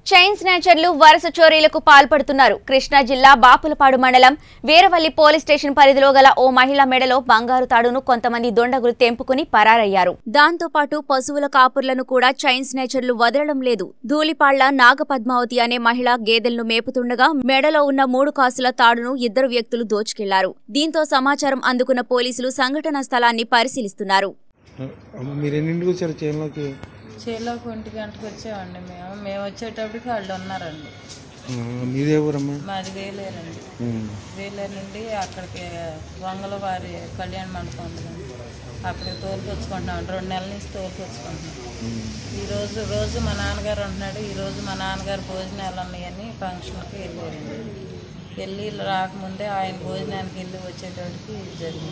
Chain స్నాచర్లు వరుస చోరీలకు పాల్పడుతున్నారు కృష్ణా జిల్లా బాపులపాడు మండలం వీరవల్లి పోలీస్ స్టేషన్ పరిధిలో గల ఓ మహిళ మెడలో బంగారు తాడును కొంతమంది దొండగులు తెంపుకుని పరారయ్యారు దాంతో పాటు పశువుల కాపుర్లను కూడా చైన్ స్నాచర్లు వదలడం లేదు ధూళిపాళ్ల నాగపద్మావతి అనే మహిళ గేదెలను మేపుతుండగా మెడలో ఉన్న మూడు కాసుల తాడును ఇద్దరు వ్యక్తులు దోచుకెళ్లారు దీంతో సమాచారం అందుకున్న పోలీసులు సంఘటనా స్థలాన్ని పరిశీలిస్తున్నారు అమ్మ మీరు ఎన్నింటికి వచ్చారు చేనులోకి చేలోకి ఒంటి గంటకు వచ్చామండి మేము మేము వచ్చేటప్పటికి వాళ్ళు ఉన్నారండి ఆ, మీదే ఊరమ్మా మాది వేలేరండి ఉమ్. వేలేరు నుండి అక్కడికి వంగల వారి కళ్యాణ మండపం ఉందండి అక్కడికి తోలుకొచ్చుకుంటున్నాం రెండు నెలల నుంచి తోలుకొచ్చుకుంటున్నాం ఈ రోజు రోజు మా నాన్నగారు ఉంటున్నాడు ఈ రోజు మా నాన్నగారు భోజనాలు ఉన్నాయని ఫంక్షన్కి వెళ్ళారండి వెళ్ళి రాకముందే ఆయన భోజనానికి వెళ్ళి వచ్చేటప్పటికి ఇది జరిగింది